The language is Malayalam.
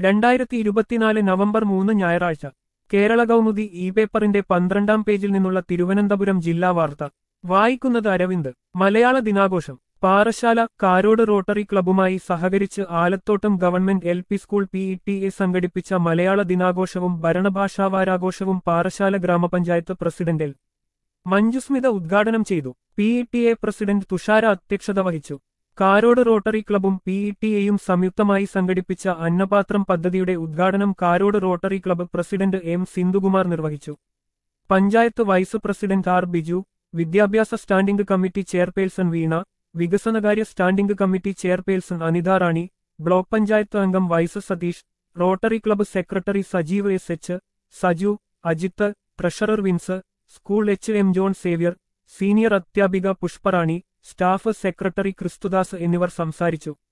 രണ്ടായിരത്തി ഇരുപത്തിനാല് നവംബർ മൂന്ന് ഞായറാഴ്ച കേരള കൗമുദി ഇ പേപ്പറിന്റെ പന്ത്രണ്ടാം പേജിൽ നിന്നുള്ള തിരുവനന്തപുരം ജില്ലാ വാർത്ത വായിക്കുന്നത് അരവിന്ദ് മലയാള ദിനാഘോഷം പാറശാല കാരോട് റോട്ടറി ക്ലബ്ബുമായി സഹകരിച്ച് Alathottam government L P school P E T A സംഘടിപ്പിച്ച മലയാള ദിനാഘോഷവും ഭരണഭാഷാവാരാഘോഷവും പാറശാല ഗ്രാമപഞ്ചായത്ത് പ്രസിഡന്റ് എൽ മഞ്ജുസ്മിത ഉദ്ഘാടനം ചെയ്തു P E T A president Thushara അധ്യക്ഷത വഹിച്ചു കാരോട് റോട്ടറി ക്ലബും പി ഇ ടി എയും സംയുക്തമായി സംഘടിപ്പിച്ച അന്നപാത്രം പദ്ധതിയുടെ ഉദ്ഘാടനം Karode rotary club president M Sindhukumar നിർവഹിച്ചു panchayat vice president R Biju വിദ്യാഭ്യാസ സ്റ്റാൻഡിംഗ് കമ്മിറ്റി ചെയർപേഴ്സൺ വീണ വികസനകാര്യ standing committee chairperson Anitha Rani block panchayat അംഗം vice Satheesh rotary club secretary Sajeev S H Saju Ajith treasurer Vince school H M John Xavier senior അധ്യാപിക പുഷ്പറാണി സ്റ്റാഫ് സെക്രട്ടറി ക്രിസ്തുദാസ് എന്നിവർ സംസാരിച്ചു